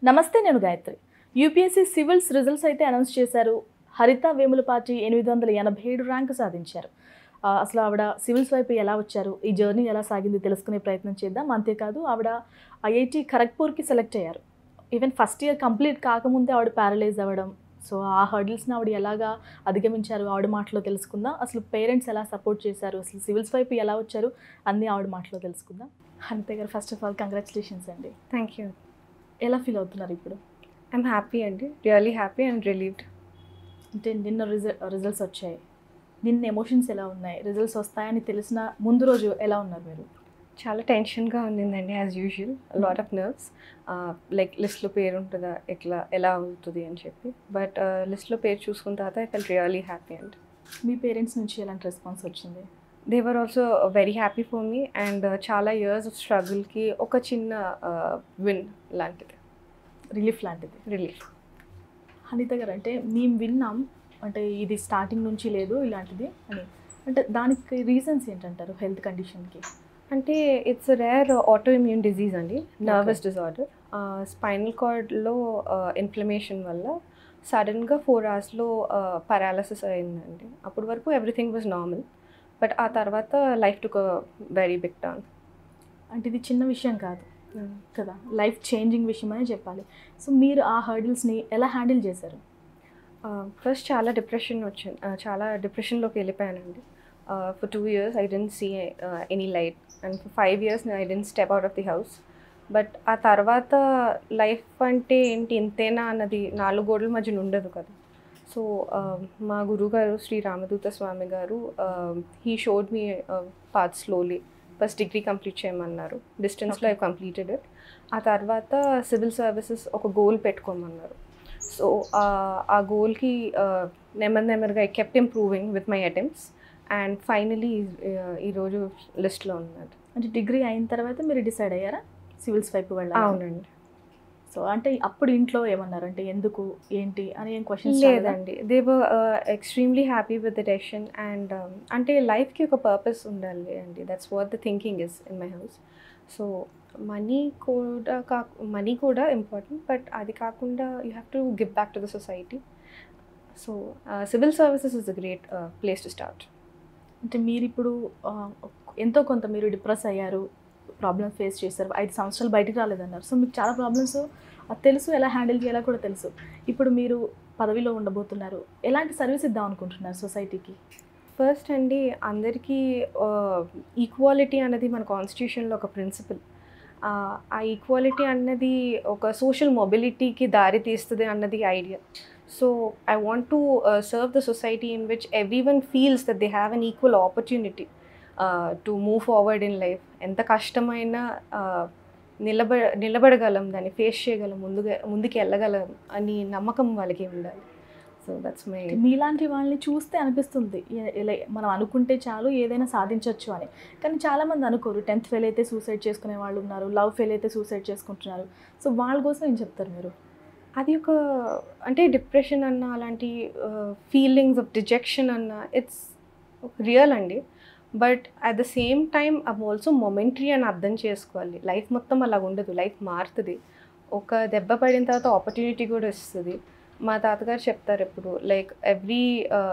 నమస్తే నేను Gayatri UPSC civils results అయితే అనౌన్స్ చేశారు హరిత వేముల పార్టీ ఎనిమిది వందల ఎనభై ఏడు ర్యాంకు సాధించారు ఆ, అసలు ఆవిడ సివిల్స్ వైపు ఎలా వచ్చారు ఈ జర్నీ ఎలా సాగింది తెలుసుకునే ప్రయత్నం చేద్దాం అంతేకాదు ఆవిడ ఐఐటి ఖరగ్పూర్కి సెలెక్ట్ అయ్యారు ఈవెన్ ఫస్ట్ ఇయర్ కంప్లీట్ కాకముందే ఆవిడ ప్యారలైజ్ అవ్వడం సో ఆ హర్డిల్స్ని ఆవిడ ఎలాగా అధిగమించారు ఆవిడ మాటలో తెలుసుకుందాం అసలు పేరెంట్స్ ఎలా సపోర్ట్ చేశారు అసలు సివిల్స్ వైపు ఎలా వచ్చారు అన్నీ ఆవిడ మాటలో తెలుసుకుందాం Haritha garu first of all congratulations అండి థ్యాంక్ యూ ఎలా ఫీల్ అవుతున్నారు ఇప్పుడు ఐమ్ హ్యాపీ అండి రియలీ హ్యాపీ అండ్ రిలీవ్డ్ అంటే నిన్న రిజల్ రిజల్ట్స్ వచ్చాయి నిన్న ఎమోషన్స్ ఎలా ఉన్నాయి రిజల్ట్స్ వస్తాయని తెలిసిన ముందు రోజు ఎలా ఉన్నారు మీరు చాలా టెన్షన్గా ఉండిందండి as usual lot of nerves like లిస్ట్లో పేరు ఉంటుందా ఎట్లా ఎలా అవుతుంది అని చెప్పి బట్ లిస్ట్లో పేరు చూసుకున్న తర్వాత I felt really happy and మీ పేరెంట్స్ నుంచి ఎలాంటి రెస్పాన్స్ వచ్చింది they were also very happy for me and చాలా ఇయర్స్ ఆఫ్ స్ట్రగుల్కి ఒక చిన్న విన్ లాంటిది రిలీఫ్ లాంటిది రిలీఫ్ అనిత గారు అంటే మేము విన్నాం అంటే ఇది స్టార్టింగ్ నుంచి లేదు ఇలాంటిది అని అంటే దానికి రీజన్స్ ఏంటంటారు హెల్త్ కండిషన్కి అంటే it's rare auto immune disease అండి నర్వస్ డిజార్డర్ స్పైనల్ కార్డ్లో ఇన్ఫ్లమేషన్ వల్ల సడన్గా ఫోర్ అవర్స్లో పారాలసిస్ అయిందండి అప్పటి వరకు ఎవ్రీథింగ్ వాజ్ నార్మల్ బట్ ఆ తర్వాత life took very big turn అంటే ఇది చిన్న విషయం కాదు కదా లైఫ్ చేంజింగ్ విషయం అనే చెప్పాలి సో మీరు ఆ హర్డిల్స్ని ఎలా హ్యాండిల్ చేశారు ఫస్ట్ చాలా డిప్రెషన్ వచ్చింది uh, చాలా డిప్రెషన్లోకి వెళ్ళిపోయానండి for two years I didn't see any light and for five years I didn't step out of the house but ఆ తర్వాత లైఫ్ అంటే ఏంటి ఇంతేనా అన్నది నాలుగు గోడల మధ్యన ఉండదు కదా సో మా గురుగారు Shri Ramaduta Swami garu he showed me path slowly first degree complete చేయమన్నారు డిస్టెన్స్లో ఐ కంప్లీటెడ్ ఇట్ ఆ తర్వాత సివిల్ సర్వీసెస్ ఒక గోల్ పెట్టుకోమన్నారు సో ఆ గోల్కి నెమ్మది నెమ్మదిగా I kept improving with my attempts and finally ఈరోజు లిస్ట్లో ఉన్నది అంటే డిగ్రీ అయిన తర్వాత మీరు డిసైడ్ అయ్యారా సివిల్స్ వైపు వెళ్ళాలి అవునండి సో అంటే అప్పుడు ఇంట్లో ఏమన్నారు అంటే ఎందుకు ఏంటి అని ఏం క్వశ్చన్స్ లేదండి they were extremely happy with the decision and అంటే లైఫ్కి ఒక పర్పస్ ఉండాలి అండి that's what the thinking is in my house so money కూడా కా మనీ కూడా ఇంపార్టెంట్ బట్ అది కాకుండా you have to give back to the society so civil services is a great place to start అంటే మీరు ఇప్పుడు ఆ, ఎంతో కొంత మీరు డిప్రెస్ అయ్యారు ప్రాబ్లమ్స్ ఫేస్ చేశారు ఐదు సంవత్సరాలు బయటికి రాలేదన్నారు సో మీకు చాలా ప్రాబ్లమ్స్ తెలుసు ఎలా హ్యాండిల్ చేయాలో కూడా తెలుసు ఇప్పుడు మీరు పదవిలో ఉండబోతున్నారు ఎలాంటి సర్వీస్ ఇద్దాం అనుకుంటున్నారు సొసైటీకి ఫస్ట్ అండి అందరికీ ఈక్వాలిటీ అన్నది మన కాన్స్టిట్యూషన్లో ఒక ప్రిన్సిపల్ ఆ ఈక్వాలిటీ అన్నది ఒక సోషల్ మొబిలిటీకి దారి తీస్తుంది అన్నది idea so I want to serve the society in which everyone feels that they have an equal opportunity to move forward in life ఎంత కష్టమైనా uh, నిలబ నిలబడగలం దాన్ని ఫేస్ చేయగలం ముందుగా ముందుకు వెళ్ళగలం అని నమ్మకం వాళ్ళకి ఉండాలి సో దట్స్ మై మీలాంటి వాళ్ళని చూస్తే అనిపిస్తుంది ఎ- ఎలా మనం అనుకుంటే చాలు ఏదైనా సాధించవచ్చు అని కానీ చాలామంది అనుకోరు టెన్త్ ఫెయిల్ అయితే సూసైడ్ చేసుకునే వాళ్ళు ఉన్నారు లవ్ ఫెయిల్ అయితే సూసైడ్ చేసుకుంటున్నారు సో వాళ్ళ కోసం ఏం చెప్తారు మీరు అది ఒక అంటే డిప్రెషన్ అన్న అలాంటి ఫీలింగ్స్ ఆఫ్ డిజెక్షన్ అన్న ఇట్స్ రియల్ అండి but at the same time అవి ఆల్సో మొమెంటరీ అని అర్థం చేసుకోవాలి లైఫ్ మొత్తం అలా ఉండదు లైఫ్ మారుతుంది ఒక దెబ్బ పడిన తర్వాత ఆపర్చునిటీ కూడా ఇస్తుంది మా తాతగారు చెప్తారు ఎప్పుడు like every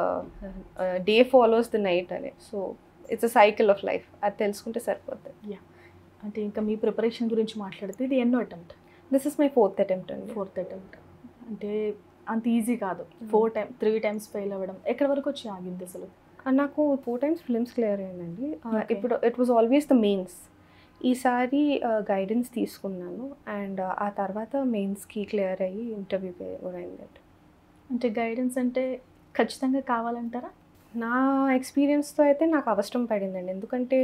day follows the night అని so it's a cycle of life అది తెలుసుకుంటే సరిపోతుంది అంటే ఇంకా మీ ప్రిపరేషన్ గురించి మాట్లాడితే ఇది ఎన్నో attempt this is my fourth attempt అండి ఫోర్త్ అటెంప్ట్ అంటే అంత ఈజీ కాదు four time three times fail అవ్వడం ఎక్కడి వరకు వచ్చి ఆగింది అసలు ఆ, నాకు ఫోర్ టైమ్స్ ఫిల్మ్స్ క్లియర్ అయిందండి ఆ, Okay. ఇప్పుడు it was always the mains ఈసారి గైడెన్స్ తీసుకున్నాను అండ్ ఆ తర్వాత మెయిన్స్కి క్లియర్ అయ్యి ఇంటర్వ్యూ కూడా అయిందండి అంటే గైడెన్స్ అంటే ఖచ్చితంగా కావాలంటారా నా ఎక్స్పీరియన్స్తో అయితే నాకు అవసరం పడిందండి ఎందుకంటే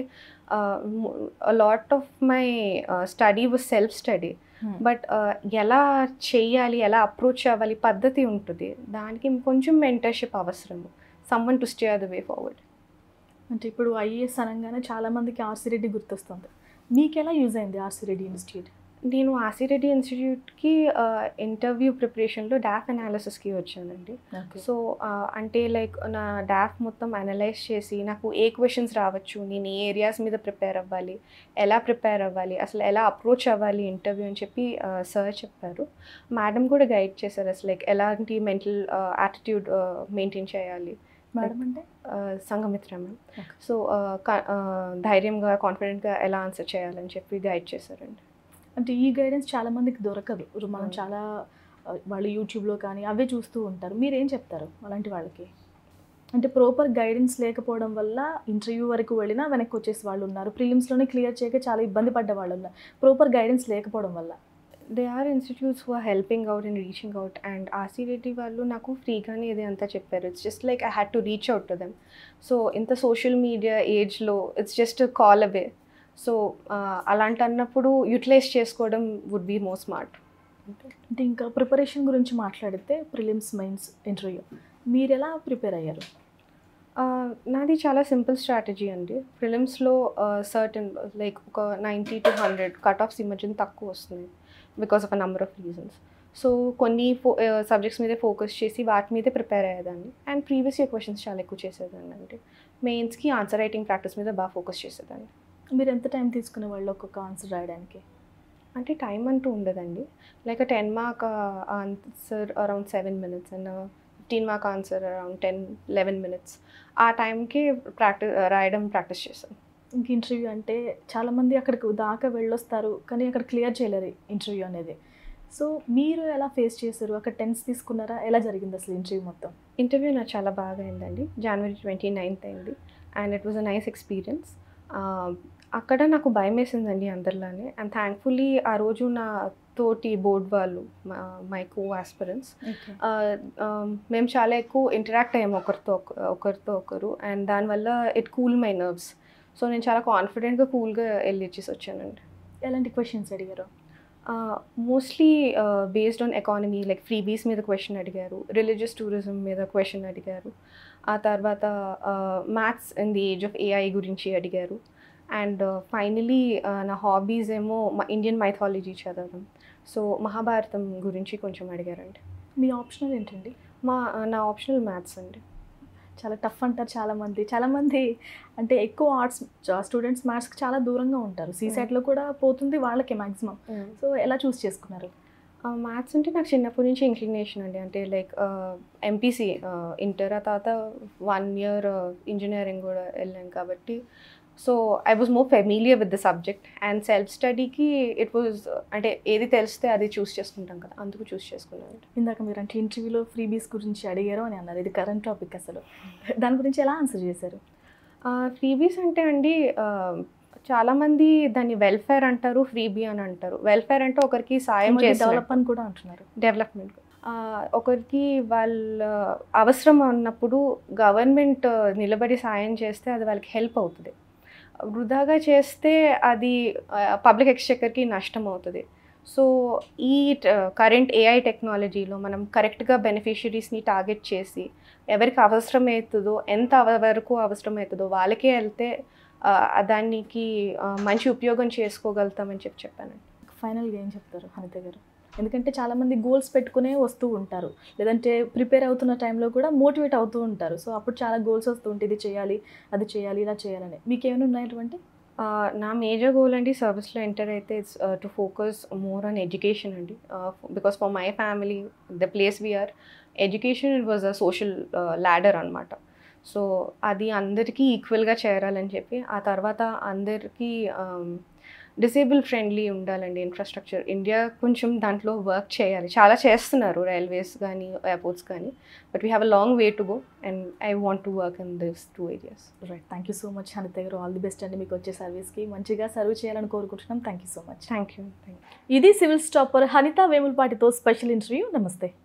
lot of my study was self study but ఎలా చేయాలి ఎలా అప్రోచ్ అవ్వాలి పద్ధతి ఉంటుంది దానికి కొంచెం మెంటర్షిప్ అవసరము someone to stay the way forward అంటే ఇప్పుడు ఐఏఎస్ అనగానే చాలా మందికి ఆర్సీ రెడ్డి గుర్తొస్తుంది మీకు ఎలా యూజ్ అయింది ఆర్సీ రెడ్డి ఇన్స్టిట్యూట్ నేను ఆసిరెడ్డి ఇన్స్టిట్యూట్కి ఇంటర్వ్యూ ప్రిపరేషన్లో డాఫ్ అనాలిసిస్కి వచ్చానండి ఓకే సో అంటే లైక్ నా డాఫ్ మొత్తం అనలైజ్ చేసి నాకు ఏ క్వశ్చన్స్ రావచ్చు నేను ఏ ఏరియాస్ మీద ప్రిపేర్ అవ్వాలి ఎలా ప్రిపేర్ అవ్వాలి అసలు ఎలా అప్రోచ్ అవ్వాలి ఇంటర్వ్యూ అని చెప్పి సార్ చెప్పారు మేడం కూడా గైడ్ చేశారు అసలు లైక్ ఎలాంటి మెంటల్ యాటిట్యూడ్ మెయింటైన్ చేయాలి మేడం అంటే సంగమిత్ర మ్యామ్ Okay. సో ధైర్యంగా కాన్ఫిడెంట్గా ఎలా ఆన్సర్ చేయాలని చెప్పి గైడ్ చేశారండి అంటే ఈ గైడెన్స్ చాలా మందికి దొరకదు ఇప్పుడు మనం అవును. చాలా ఆ, వాళ్ళు యూట్యూబ్లో కానీ అవే చూస్తూ ఉంటారు మీరేం చెప్తారు అలాంటి వాళ్ళకి అంటే ప్రాపర్ గైడెన్స్ లేకపోవడం వల్ల ఇంటర్వ్యూ వరకు వెళ్ళినా వెనక్కి వచ్చేసి వాళ్ళు ఉన్నారు ప్రిలిమ్స్లోనే క్లియర్ చేయక చాలా ఇబ్బంది పడ్డ వాళ్ళు ఉన్నారు ప్రాపర్ గైడెన్స్ లేకపోవడం వల్ల they are institutes who are helping out and reaching out and RC Reddy వాళ్ళు నాకు ఫ్రీగానే ఇది అంతా చెప్పారు it's just like I had to reach out to them so ఇంత సోషల్ మీడియా ఏజ్లో it's just call away so అలాంటి అన్నప్పుడు యూటిలైజ్ చేసుకోవడం వుడ్ బీ మోర్ స్మార్ట్ అంటే ఇంకా ప్రిపరేషన్ గురించి మాట్లాడితే ప్రిలిమ్స్ మెయిన్స్ ఇంటర్వ్యూ మీరు ఎలా ప్రిపేర్ అయ్యారు నాది చాలా సింపుల్ స్ట్రాటజీ అండి ప్రిలిమ్స్లో సర్టన్ లైక్ ఒక ninety to hundred cut offs ఈ మధ్యన తక్కువ వస్తుంది because of a number of reasons so కొన్ని ఫో సబ్జెక్ట్స్ మీదే ఫోకస్ చేసి వాటి మీదే ప్రిపేర్ అయ్యేదాన్ని అండ్ ప్రీవియస్ ఇయర్ క్వశ్చన్స్ చాలా ఎక్కువ చేసేదాన్ని అంటే మెయిన్స్కి ఆన్సర్ రైటింగ్ ప్రాక్టీస్ మీద బాగా ఫోకస్ చేసేదాన్ని మీరు ఎంత టైం తీసుకునే వాళ్ళు ఒక్కొక్క ఆన్సర్ రాయడానికి అంటే టైం అంటూ ఉండదండి like ten mark answer around seven minutes and fifteen mark answer around ten eleven minutes ఆ టైంకి ప్రాక్టీస్ రాయడం ప్రాక్టీస్ చేశాను ఇంక ఇంటర్వ్యూ అంటే చాలామంది అక్కడికి దాకా వెళ్ళొస్తారు కానీ అక్కడ క్లియర్ చేయలేరు ఇంటర్వ్యూ అనేది సో మీరు ఎలా ఫేస్ చేశారు అక్కడ టెన్స్ తీసుకున్నారా ఎలా జరిగింది అసలు ఇంటర్వ్యూ మొత్తం ఇంటర్వ్యూ నాకు చాలా బాగా అయిందండి జనవరి ట్వంటీ నైన్త్ అయింది and it was a nice experience అక్కడ నాకు భయం వేసిందండి అందరిలానే అండ్ థ్యాంక్ఫుల్లీ ఆ రోజు నా తోటి బోర్డ్ వాళ్ళు మై కో ఆస్పిరెంట్స్ మేము చాలా ఎక్కువ ఇంటరాక్ట్ అయ్యాము ఒకరితో ఒక- ఒకరితో ఒకరు అండ్ దానివల్ల it cool my nerves so నేను చాలా కాన్ఫిడెంట్గా కూల్గా వెళ్ళి ఇచ్చేసి వచ్చానండి ఎలాంటి క్వశ్చన్స్ అడిగారు mostly based on economy like freebies మీద క్వశ్చన్ అడిగారు రిలీజియస్ టూరిజం మీద క్వశ్చన్ అడిగారు ఆ తర్వాత maths in the age of AI గురించి అడిగారు అండ్ ఫైనలీ నా హాబీస్ ఏమో ఇండియన్ మైథాలజీ చదవడం సో మహాభారతం గురించి కొంచెం అడిగారండి మీ ఆప్షనల్ ఏంటండి మా నా ఆప్షనల్ మ్యాథ్స్ అండి చాలా టఫ్ అంటారు చాలామంది చాలామంది అంటే ఎక్కువ ఆర్ట్స్ స్టూడెంట్స్ మ్యాథ్స్కి చాలా దూరంగా ఉంటారు సీసెట్లో కూడా పోతుంది వాళ్ళకే మ్యాక్సిమం సో ఎలా చూస్ చేసుకున్నారు మ్యాథ్స్ అంటే నాకు చిన్నప్పటి నుంచి ఇంక్లినేషన్ అండి అంటే లైక్ ఎంపీసీ ఇంటర్ ఆ తర్వాత వన్ ఇయర్ ఇంజనీరింగ్ కూడా వెళ్ళాను కాబట్టి so I was more familiar with the subject and self స్టడీకి ఇట్ వాజ్ అంటే ఏది తెలిస్తే అది చూస్ చేసుకుంటాం కదా అందుకు చూస్ చేసుకున్నాను ఇందాక మీరు అంటే ఇంటర్వ్యూలో ఫ్రీబీస్ గురించి అడిగారు అని అన్నారు ఇది కరెంట్ టాపిక్ అసలు దాని గురించి ఎలా ఆన్సర్ చేశారు ఫ్రీబీస్ అంటే అండి ఆ, చాలామంది దాన్ని వెల్ఫేర్ అంటారు ఫ్రీబీ అని అంటారు వెల్ఫేర్ అంటే ఒకరికి సాయం చేసి డెవలప్ అని కూడా అంటున్నారు డెవలప్మెంట్ ఒకరికి వాళ్ళ అవసరం ఉన్నప్పుడు గవర్నమెంట్ నిలబడి సాయం చేస్తే అది వాళ్ళకి హెల్ప్ అవుతుంది వృధాగా చేస్తే అది పబ్లిక్ ఎక్స్చెక్కర్కి నష్టం అవుతుంది సో ఈ కరెంట్ ఏఐ టెక్నాలజీలో మనం కరెక్ట్గా బెనిఫిషరీస్ని టార్గెట్ చేసి ఎవరికి అవసరం అవుతుందో ఎంత అవ- వరకు అవసరం అవుతుందో వాళ్ళకే వెళ్తే ఆ, దానికి ఆ, మంచి ఉపయోగం చేసుకోగలుగుతామని చెప్పి చెప్పానండి ఫైనల్గా ఏం చెప్తారు అనిత గారు ఎందుకంటే చాలామంది గోల్స్ పెట్టుకునే వస్తూ ఉంటారు లేదంటే ప్రిపేర్ అవుతున్న టైంలో కూడా మోటివేట్ అవుతూ ఉంటారు సో అప్పుడు చాలా గోల్స్ వస్తూ ఉంటాయి ఇది చేయాలి అది చేయాలి ఇలా చేయాలని మీకు ఏమైనా ఉన్నాయటువంటి ఆ, నా మేజర్ గోల్ అండి సర్వీస్లో ఎంటర్ అయితే it's to focus more on education అండి because for my family the place we're education it was a social ladder అనమాట సో అది అందరికీ ఈక్వల్గా చేరాలని చెప్పి ఆ తర్వాత అందరికీ డిసేబుల్ ఫ్రెండ్లీ ఉండాలండి ఇన్ఫ్రాస్ట్రక్చర్ ఇండియా కొంచెం దాంట్లో వర్క్ చేయాలి చాలా చేస్తున్నారు రైల్వేస్ కానీ ఎయిర్పోర్ట్స్ కానీ but we have a long way to go and I want to work in this two areas right thank you so much Anitha garu all the best అండి మీకు వచ్చే సర్వీస్కి మంచిగా సర్వ్ చేయాలని కోరుకుంటున్నాం thank you so much thank you thank you ఇది civils topper Hanitha వేములపాటితో special interview నమస్తే